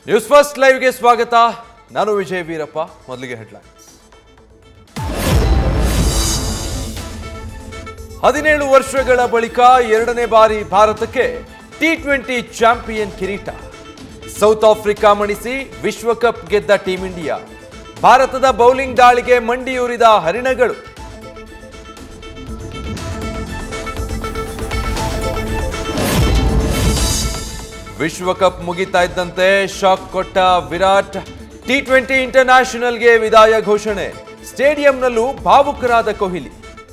news first ಲೈವ್ಗೆ ಸ್ವಾಗತ ನಾನು ವಿಜಯ್ ವೀರಪ್ಪ ಮೊದಲಿಗೆ ಹೆಡ್ಲೈನ್ಸ್ ಹದಿನೇಳು ವರ್ಷಗಳ ಬಳಿಕ ಎರಡನೇ ಬಾರಿ ಭಾರತಕ್ಕೆ ಟಿ ಟ್ವೆಂಟಿ ಚಾಂಪಿಯನ್ ಕಿರೀಟ ಸೌತ್ ಆಫ್ರಿಕಾ ಮಣಿಸಿ ವಿಶ್ವಕಪ್ ಗೆದ್ದ ಟೀಂ ಇಂಡಿಯಾ ಭಾರತದ ಬೌಲಿಂಗ್ ದಾಳಿಗೆ ಮಂಡಿಯೂರಿದ ಹರಿಣಗಳು ವಿಶ್ವಕಪ್ ಮುಗಿತಾ ಇದ್ದಂತೆ ಶಾಕ್ ಕೊಟ್ಟ ವಿರಾಟ್ ಟಿ ಟ್ವೆಂಟಿ ಇಂಟರ್ನ್ಯಾಷನಲ್ಗೆ ವಿದಾಯ ಘೋಷಣೆ ಸ್ಟೇಡಿಯಂನಲ್ಲೂ ಭಾವುಕರಾದ ಕೊಹ್ಲಿ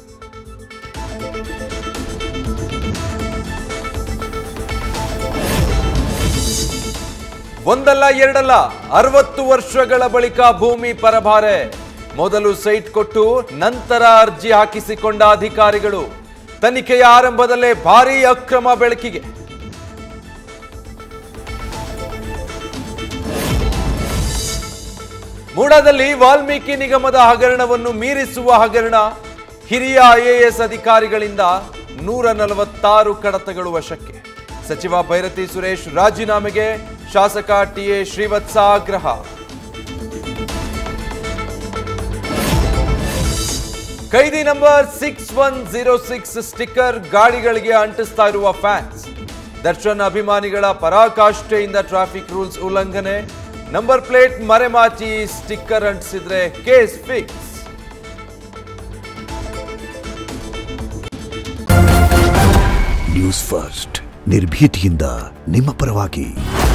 ಒಂದಲ್ಲ ಎರಡಲ್ಲ ಅರವತ್ತು ವರ್ಷಗಳ ಬಳಿಕ ಭೂಮಿ ಪರಭಾರೆ ಮೊದಲು ಸೈಟ್ ಕೊಟ್ಟು ನಂತರ ಅರ್ಜಿ ಹಾಕಿಸಿಕೊಂಡ ಅಧಿಕಾರಿಗಳು ತನಿಖೆಯ ಆರಂಭದಲ್ಲೇ ಭಾರೀ ಅಕ್ರಮ ಬೆಳಕಿಗೆ ಮೂಡಾದಲ್ಲಿ ವಾಲ್ಮೀಕಿ ನಿಗಮದ ಹಗರಣವನ್ನು ಮೀರಿಸುವ ಹಗರಣ ಹಿರಿಯ ಐಎಎಸ್ ಅಧಿಕಾರಿಗಳಿಂದ ನೂರ ನಲವತ್ತಾರು ಕಡತಗಳು ವಶಕ್ಕೆ ಸಚಿವ ಭೈರತಿ ಸುರೇಶ್ ರಾಜೀನಾಮೆಗೆ ಶಾಸಕ ಟಿಎ ಶ್ರೀವತ್ಸ ಆಗ್ರಹ ಕೈದಿ number six one zero six sticker ಗಾಡಿಗಳಿಗೆ ಅಂಟಿಸ್ತಾ ಇರುವ ಫ್ಯಾನ್ಸ್ ದರ್ಶನ್ ಅಭಿಮಾನಿಗಳ ಪರಾಕಾಷ್ಠೆಯಿಂದ ಟ್ರಾಫಿಕ್ ರೂಲ್ಸ್ ಉಲ್ಲಂಘನೆ ನಂಬರ್ ಪ್ಲೇಟ್ ಮರೆಮಾಚಿ ಸ್ಟಿಕ್ಕರ್ ಅಂಟಿಸಿದ್ರೆ ಕೇಸ್ ಫಿಕ್ಸ್ ನ್ಯೂಸ್ ಫಸ್ಟ್ ನಿರ್ಭೀತಿಯಿಂದ ನಿಮ್ಮ ಪರವಾಗಿ